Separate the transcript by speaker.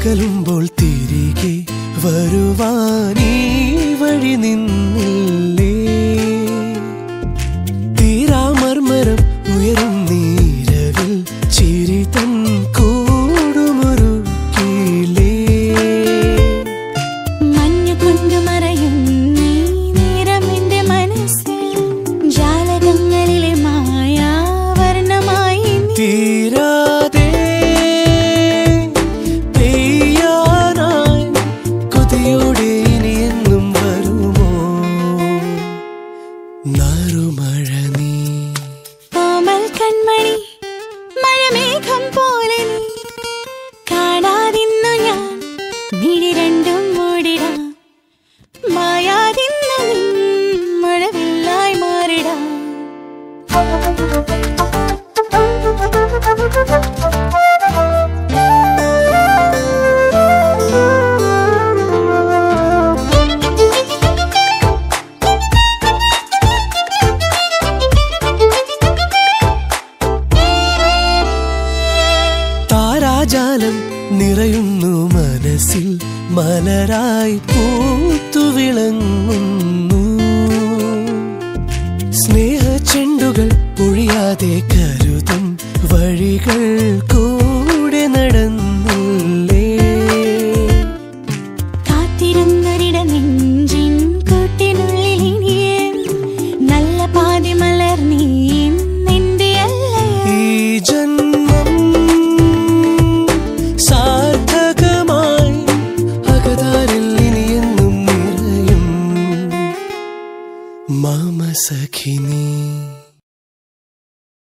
Speaker 1: അകലുമ്പോൾ തിരികെ വരുവാനീ വഴി നിന്നില്ലേ തീരാമർമരം ഉയരും നീരവിൽ ചിരി തൻ കൂടുമൊരുക്കിലേ
Speaker 2: മഞ്ഞു കൊണ്ടു മറയും നീ നേരം എന്റെ മനസ്സിൽ ജാലകങ്ങളിലെ മായാവർണ്ണമായി നീ
Speaker 1: തീരാതെ പെയ്യാനായി കൊതിയോടെ ഇനി എന്നും വരുമോ നറുമഴ നീ
Speaker 2: കോമൽ കൺമണി മഴമേഘം പോലെ നീ കാണാതിന്നു ഞാൻ മിഴി രണ്ടും മൂടിടാം മായാതിന്നു നീ മഴവില്ലായി മാറിടാം
Speaker 1: താരാജാലം നിറയുന്നു മനസ്സിൽ മലരായി പൂത്തുവിളങ്ങുന്നു സ്നേഹ ചെണ്ടുകൾ പൊഴിയാതെ കരുതും വഴികൾ കൂടെ നടന്നില്ലേ
Speaker 2: കാത്തിരുന്നൊരിട നെഞ്ചിൻ കൂട്ടിനുള്ളിൽ ഇനിയെ നല്ല പാതി മലർ നീ നിന്റെ അല്ലയോ
Speaker 1: ഈ ജന്മം സാർത്ഥകമായി അകതാരിൽ ഇനിയെന്നും നിറയും മാമ സഖിനി